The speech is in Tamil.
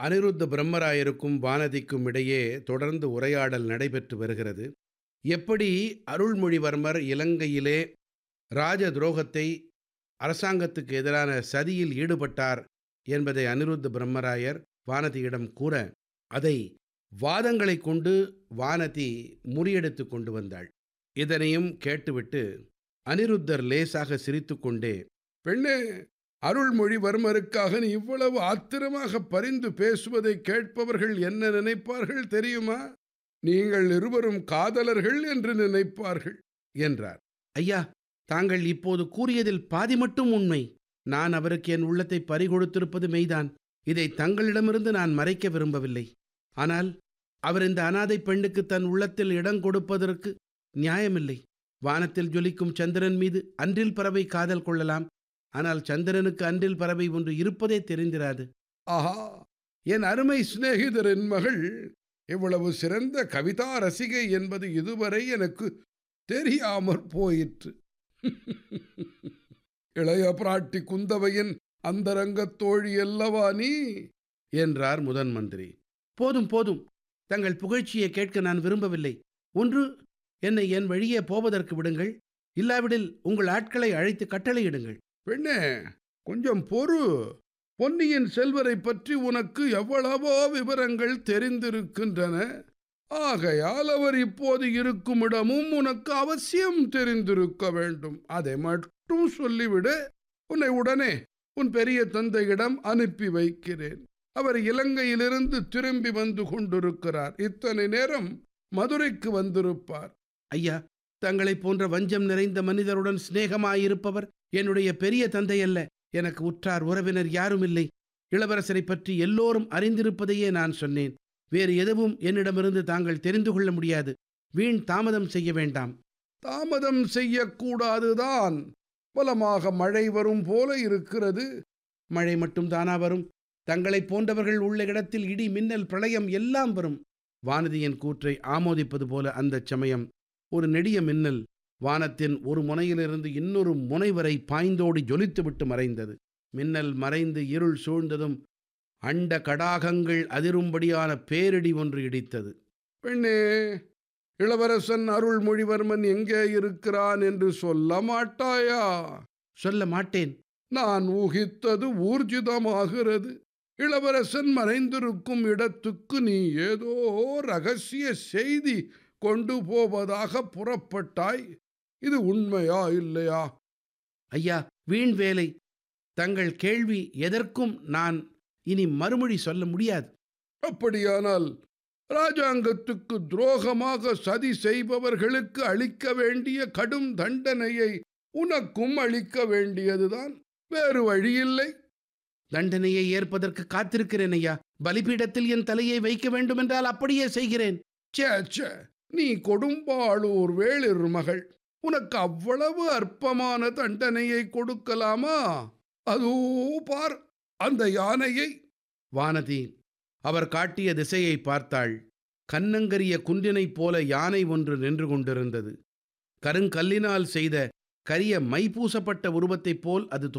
அனிருத்த பிரம்மராயருக்கும் வானதிக்கும் இடையே தொடர்ந்து உரையாடல் நடைபெற்று வருகிறது எப்படி அருள்மொழிவர்மர் இலங்கையிலே ராஜ துரோகத்தை அரசாங்கத்துக்கு எதிரான சதியில் ஈடுபட்டார் என்பதை அனிருத்த பிரம்மராயர் வானதியிடம் கூற அதை வாதங்களைக் கொண்டு வானதி முறியடித்து கொண்டு வந்தாள் இதனையும் கேட்டுவிட்டு அனிருத்தர் லேசாக சிரித்துக்கொண்டே பெண்ணே அருள்மொழிவர்மருக்காக நீ இவ்வளவு ஆத்திரமாக பரிந்து பேசுவதை கேட்பவர்கள் என்ன நினைப்பார்கள் தெரியுமா நீங்கள் இருவரும் காதலர்கள் என்று நினைப்பார்கள் என்றார் ஐயா தாங்கள் இப்போது கூறியதில் பாதி மட்டும் உண்மை நான் அவருக்கு என் உள்ளத்தை பறிகொடுத்திருப்பது மெய்தான் இதை தங்களிடமிருந்து நான் மறைக்க விரும்பவில்லை ஆனால் அவர் இந்த அனாதை பெண்ணுக்கு தன் உள்ளத்தில் இடம் கொடுப்பதற்கு நியாயமில்லை வானத்தில் ஜொலிக்கும் சந்திரன் மீது அன்றில் பறவை காதல் கொள்ளலாம் ஆனால் சந்திரனுக்கு அன்றில் பறவை ஒன்று இருப்பதே தெரிந்திராது ஆஹா என் அருமை சிநேகிதரின் மகள் இவ்வளவு சிறந்த கவிதா ரசிகை என்பது இதுவரை எனக்கு தெரியாமற் போயிற்று இளைய பிராட்டி குந்தவையின் அந்தரங்கத் தோழி அல்லவா நீ என்றார் முதன் மந்திரி போதும் போதும் தங்கள் புகழ்ச்சியை கேட்க நான் விரும்பவில்லை ஒன்று என்னை என் வழியே போவதற்கு விடுங்கள் இல்லாவிடில் உங்கள் ஆட்களை அழைத்து கட்டளையிடுங்கள் பெண்ணே கொஞ்சம் பொறு பொன்னியின் செல்வரை பற்றி உனக்கு எவ்வளவோ விவரங்கள் தெரிந்திருக்கின்றன ஆகையால் அவர் இப்போது இருக்கும் இடமும் உனக்கு அவசியம் தெரிந்திருக்க வேண்டும் அதை மட்டும் சொல்லிவிடு உன்னை உடனே உன் பெரிய தந்தையிடம் அனுப்பி வைக்கிறேன் அவர் இலங்கையிலிருந்து திரும்பி வந்து கொண்டிருக்கிறார் இத்தனை நேரம் மதுரைக்கு வந்திருப்பார் ஐயா தங்களைப் போன்ற வஞ்சம் நிறைந்த மனிதருடன் சிநேகமாயிருப்பவர் என்னுடைய பெரிய தந்தை அல்ல எனக்கு உற்றார் உறவினர் யாரும் இல்லை இளவரசரை பற்றி எல்லோரும் அறிந்திருப்பதையே நான் சொன்னேன் வேறு எதுவும் என்னிடமிருந்து தாங்கள் தெரிந்து கொள்ள முடியாது வீண் தாமதம் செய்ய வேண்டாம் தாமதம் செய்யக்கூடாதுதான் பலமாக மழை வரும் போல இருக்கிறது மழை மட்டும் தானா வரும் தங்களைப் போன்றவர்கள் உள்ள இடத்தில் இடி மின்னல் பிரளயம் எல்லாம் வரும் வானதியின் கூற்றை ஆமோதிப்பது போல அந்தச் சமயம் ஒரு நெடிய மின்னல் வானத்தின் ஒரு முனையிலிருந்து இன்னொரு முனை வரை பாய்ந்தோடி ஜொலித்துவிட்டு மறைந்தது மின்னல் மறைந்து இருள் சூழ்ந்ததும் அண்ட கடாகங்கள் அதிரும்படியான பேரிடி ஒன்று இடித்தது பெண்ணே இளவரசன் அருள்மொழிவர்மன் எங்கே இருக்கிறான் என்று சொல்ல மாட்டாயா சொல்ல மாட்டேன் நான் ஊகித்தது ஊர்ஜிதமாகிறது இளவரசன் மறைந்திருக்கும் இடத்துக்கு நீ ஏதோ ரகசிய செய்தி கொண்டு போவதாக புறப்பட்டாய் இது உண்மையா இல்லையா ஐயா வீண் வேலை தங்கள் கேள்வி எதற்கும் நான் இனி மறுமொழி சொல்ல முடியாது அப்படியானால் ராஜாங்கத்துக்கு துரோகமாக சதி செய்பவர்களுக்கு அளிக்க வேண்டிய கடும் தண்டனையை உனக்கும் அளிக்க வேண்டியதுதான் வேறு வழியில்லை தண்டனையை ஏற்பதற்கு காத்திருக்கிறேன் ஐயா பலிபீடத்தில் என் தலையை வைக்க வேண்டுமென்றால் அப்படியே செய்கிறேன் சே சே நீ கொடும்பாளூர் வேளிர் மகள் உனக்கு அவ்வளவு அற்பமான தண்டனையை கொடுக்கலாமா அதோ பார் அந்த யானையை வானதி அவர் காட்டிய திசையை பார்த்தாள் கன்னங்கரிய குன்றினைப் போல யானை ஒன்று நின்று கொண்டிருந்தது கருங்கல்லினால் செய்த கரிய மை பூசப்பட்ட உருவத்தைப் போல் அது